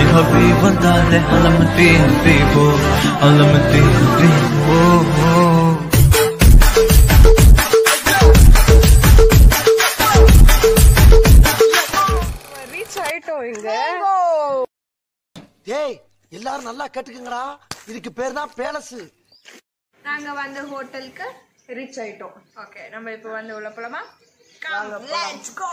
ஹபி வந்தாலே அலமதி ஹபீபோ அலமதி ஹபீபோ ரீச் ஆயிட்டோம் இங்க ஏய் எல்லாரும் நல்லா கேட்டுக்குங்கடா இதுக்கு பேர் தான் பேலஸ் நாங்க வந்து ஹோட்டலுக்கு ரீச் ஆயிட்டோம் ஓகே நம்ம இப்போ வந்து உள்ள போலாமா லெட்ஸ் கோ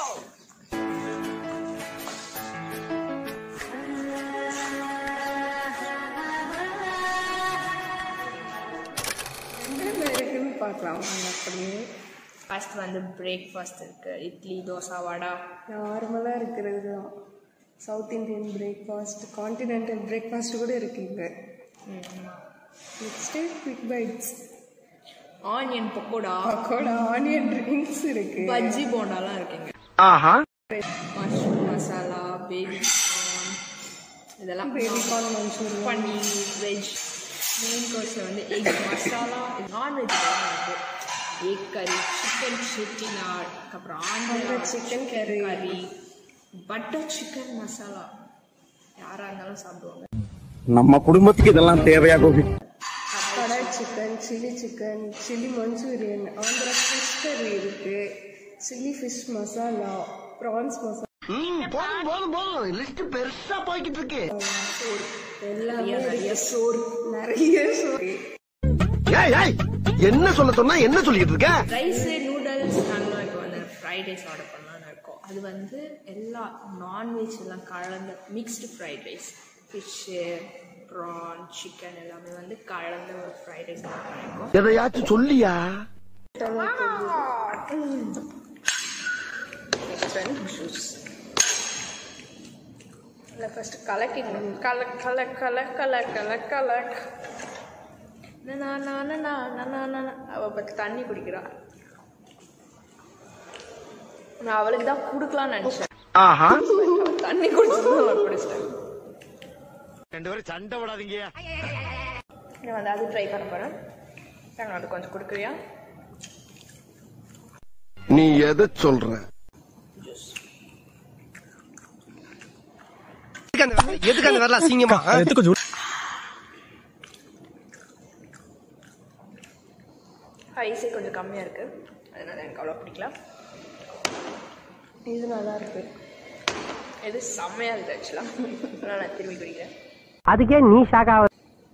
இருக்குன்னு பார்க்கலாம் வாங்க அப்படியே ஃபர்ஸ்ட் வந்து பிரேக்ஃபாஸ்ட் இருக்கு இட்லி தோசை வடை நார்மலாக இருக்கிறது தான் South Indian breakfast continental breakfast கூட இருக்குங்க next quick bites onion pakoda pakoda onion drinks இருக்கு பஜ்ஜி போண்டாலாம் இருக்குங்க ஆஹா மஷ்ரூம் மசாலா பேபி கார்ன் இதெல்லாம் baby corn manchurian paneer veg main கோர்ஸில் வந்து எக் மசாலா நான்வெஜ் இருக்கு எக் கறி சிக்கன் செட்டிநாட் அப்புறம் ஆந்திரா சிக்கன் கறி கறி பட்டர் சிக்கன் மசாலா யாராக இருந்தாலும் சாப்பிடுவாங்க நம்ம குடும்பத்துக்கு இதெல்லாம் தேவையா gobi kadai chicken chilli chicken chilli manchurian Andhra fish curry இருக்கு chilli fish masala prawns masala போதும் போதும் போதும் லிஸ்ட் பெருசா போய்கிட்டு இருக்கு எல்லாமே நிறைய சோறு நிறைய சோறு ஏய் ஏய் என்ன சொல்ல சொன்னா என்ன சொல்லிட்டு இருக்க ரைஸு நூடுல்ஸ் நாங்களும் இப்போ வந்து ஃப்ரைட் ரைஸ் ஆர்டர் பண்ணலாம்னு இருக்கோம் அது வந்து எல்லா நான்வெஜ் எல்லாம் கலந்த mixed fried rice fish prawn chicken எல்லாமே வந்து கலந்த ஒரு ஃப்ரைட் ரைஸ் ஆர்டர் பண்ணியிருக்கோம் எதையாச்சும் சொல்லியா ஜூஸ் இல்லை ஃபஸ்ட்டு கலக்கிடணும் கல கல கல கல கல கலக் அவள் பற்றி தண்ணி குடிக்கிறா நான் அவளுக்கு தான் கொடுக்கலாம்னு நினச்சேன் ஆஹா தண்ணி குடிச்சு அவள் குடிச்சிட்டேன் ரெண்டு பேரும் சண்டை விடாதீங்க நான் வந்து அது ட்ரை பண்ண போகிறேன் நாங்கள் அது கொஞ்சம் கொடுக்குறியா நீ எதை சொல்ற எதுக்கு அந்த வரல அசிங்கமா ஐஸே கொஞ்சம் கம்மியாக இருக்குது அதனால எனக்கு அவ்வளோ பிடிக்கல இது நல்லா இருக்கு இது செம்மையாக இருக்குது ஆக்சுவலாக அதனால் நான் திரும்பி குடிக்கிறேன் அதுக்கே நீ ஷாக் ஆக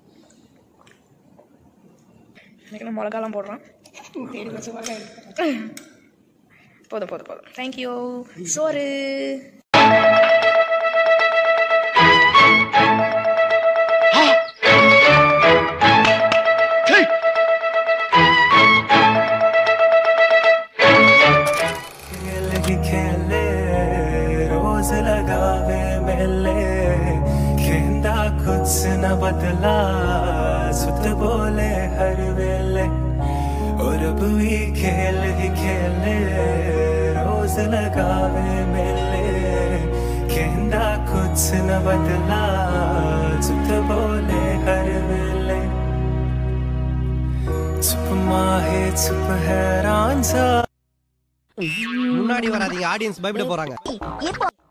எனக்கு நான் மிளகாலாம் போடுறேன் போதும் போதும் போதும் தேங்க்யூ சோறு लगी खेले रोज लगावे मेले खेंदा खुद से न बदला सुत बोले हर वेले और अब भी खेल ही खेले रोज लगावे मेले खेंदा खुद से न बदला सुत बोले हर वेले चुप माहे चुप हैरान सा முன்னாடி வராதீங்க ஆடியன்ஸ் பயப்பட போறாங்க